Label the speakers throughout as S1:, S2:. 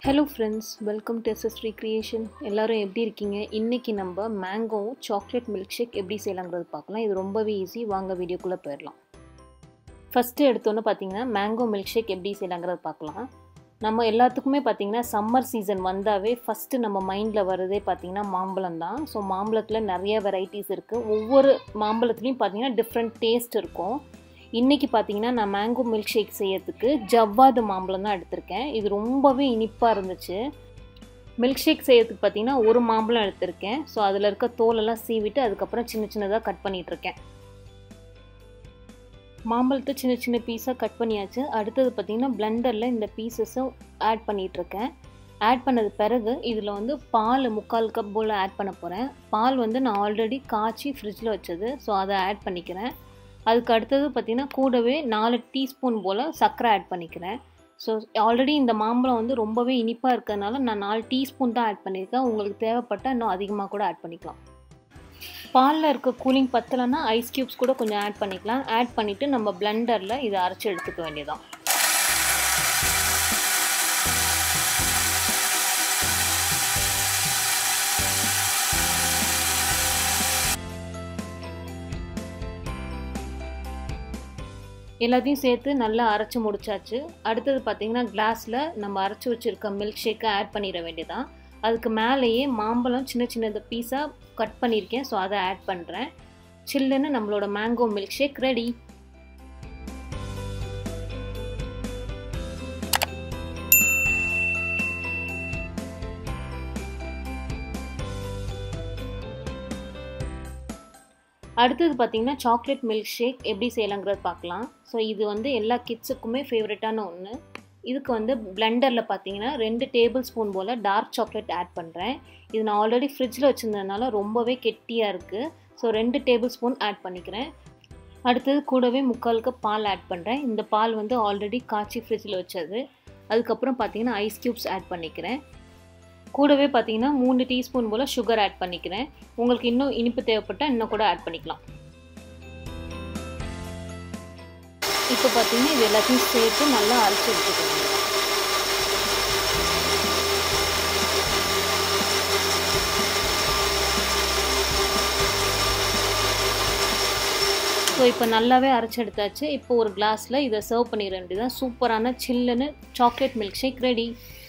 S1: hello friends welcome to எஸ்எஸ்ட்ரி creation எல்லோரும் எப்படி இருக்கீங்க இன்றைக்கி நம்ம மேங்கோவும் சாக்லேட் மில்க் ஷேக் எப்படி செய்யலாங்கிறது பார்க்கலாம் இது ரொம்பவே ஈஸி வாங்க வீடியோக்குள்ளே போயிடலாம் ஃபஸ்ட்டு எடுத்தோன்னே பார்த்தீங்கன்னா மேங்கோ மில்க் ஷேக் எப்படி செய்யலாங்கிறத பார்க்கலாம் நம்ம எல்லாத்துக்குமே பார்த்திங்கன்னா சம்மர் சீசன் வந்தாவே ஃபஸ்ட்டு நம்ம மைண்டில் வர்றதே பார்த்திங்கன்னா மாம்பழம் தான் ஸோ மாம்பழத்தில் நிறைய வெரைட்டிஸ் இருக்குது ஒவ்வொரு மாம்பழத்துலேயும் பார்த்திங்கன்னா டிஃப்ரெண்ட் டேஸ்ட் இருக்கும் இன்றைக்கி பார்த்தீங்கன்னா நான் மேங்கோ மில்க் ஷேக் செய்யறதுக்கு ஜவ்வாது மாம்பழம் தான் எடுத்திருக்கேன் இது ரொம்பவே இனிப்பாக இருந்துச்சு மில்க் ஷேக் செய்யறதுக்கு பார்த்தீங்கன்னா ஒரு மாம்பழம் எடுத்திருக்கேன் ஸோ அதில் இருக்க தோலெல்லாம் சீவிட்டு அதுக்கப்புறம் சின்ன சின்னதாக கட் பண்ணிகிட்ருக்கேன் மாம்பழத்தை சின்ன சின்ன பீஸாக கட் பண்ணியாச்சு அடுத்தது பார்த்திங்கன்னா பிளெண்டரில் இந்த பீசஸும் ஆட் பண்ணிகிட்ருக்கேன் ஆட் பண்ணது பிறகு இதில் வந்து பால் முக்கால் கப் போல் ஆட் பண்ண போகிறேன் பால் வந்து நான் ஆல்ரெடி காய்ச்சி ஃப்ரிட்ஜில் வச்சது ஸோ அதை ஆட் பண்ணிக்கிறேன் அதுக்கு அடுத்தது பார்த்திங்கன்னா கூடவே நாலு டீஸ்பூன் போல் சர்க்கரை ஆட் பண்ணிக்கிறேன் ஸோ ஆல்ரெடி இந்த மாம்பழம் வந்து ரொம்பவே இனிப்பாக இருக்கிறதுனால நான் நாலு டீஸ்பூன் தான் ஆட் பண்ணியிருக்கேன் உங்களுக்கு தேவைப்பட்டால் இன்னும் அதிகமாக கூட ஆட் பண்ணிக்கலாம் பாலில் இருக்க கூலிங் பத்தலைன்னா ஐஸ் க்யூப்ஸ் கூட கொஞ்சம் ஆட் பண்ணிக்கலாம் ஆட் பண்ணிவிட்டு நம்ம பிளெண்டரில் இதை அரைச்சி எடுத்துக்க வேண்டியதான் எல்லாத்தையும் சேர்த்து நல்லா அரைச்சி முடிச்சாச்சு அடுத்தது பார்த்திங்கன்னா கிளாஸில் நம்ம அரைச்சி வச்சுருக்க மில்க் ஷேக்கை ஆட் பண்ணிட வேண்டியதான் அதுக்கு மேலேயே மாம்பழம் சின்ன சின்னது பீஸாக கட் பண்ணியிருக்கேன் ஸோ அதை ஆட் பண்ணுறேன் சில்லுன்னு நம்மளோட மேங்கோ மில்க் ஷேக் ரெடி அடுத்தது பார்த்திங்கன்னா சாக்லேட் மில்க் ஷேக் எப்படி செய்யலாங்கிறது பார்க்கலாம் ஸோ இது வந்து எல்லா கிட்ஸுக்குமே ஃபேவரட்டான ஒன்று இதுக்கு வந்து பிளெண்டரில் பார்த்தீங்கன்னா ரெண்டு டேபிள் ஸ்பூன் போல் டார்க் சாக்லேட் ஆட் பண்ணுறேன் இது நான் ஆல்ரெடி ஃப்ரிட்ஜில் வச்சுருந்ததுனால ரொம்பவே கெட்டியாக இருக்குது ஸோ ரெண்டு டேபிள் ஸ்பூன் ஆட் பண்ணிக்கிறேன் அடுத்தது கூடவே முக்கால் கப் பால் ஆட் பண்ணுறேன் இந்த பால் வந்து ஆல்ரெடி காய்ச்சி ஃப்ரிட்ஜில் வச்சது அதுக்கப்புறம் பார்த்தீங்கன்னா ஐஸ் க்யூப்ஸ் ஆட் பண்ணிக்கிறேன் கூடவே பார்த்தீங்கன்னா மூணு டீஸ்பூன் போல் சுகர் ஆட் பண்ணிக்கிறேன் உங்களுக்கு இன்னும் இனிப்பு தேவைப்பட்டால் இன்னும் கூட ஆட் பண்ணிக்கலாம் இப்போ பார்த்தீங்கன்னா இது எல்லாத்தையும் சேர்த்து நல்லா அரைச்சி எடுத்துக்கணும் ஸோ இப்போ நல்லாவே அரைச்சி எடுத்தாச்சு இப்போ ஒரு கிளாஸில் இதை சர்வ் பண்ணிட வேண்டியதான் சூப்பரான சில்லுன்னு சாக்லேட் மில்க் ஷேக் ரெடி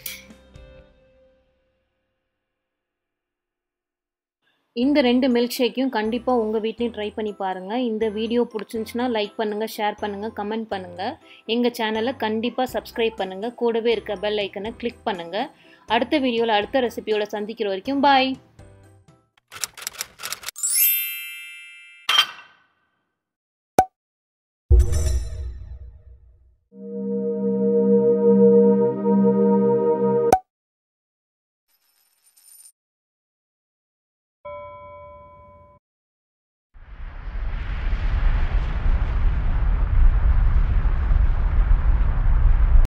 S1: இந்த ரெண்டு மில்க் ஷேக்கையும் கண்டிப்பாக உங்கள் வீட்லேயும் ட்ரை பண்ணி பாருங்கள் இந்த வீடியோ பிடிச்சிருந்துச்சுன்னா லைக் பண்ணுங்கள் ஷேர் பண்ணுங்கள் கமெண்ட் பண்ணுங்கள் எங்கள் சேனலை கண்டிப்பாக சப்ஸ்கிரைப் பண்ணுங்கள் கூடவே இருக்க பெல் ஐக்கனை கிளிக் பண்ணுங்கள் அடுத்த வீடியோவில் அடுத்த ரெசிபியோட சந்திக்கிற வரைக்கும் பாய்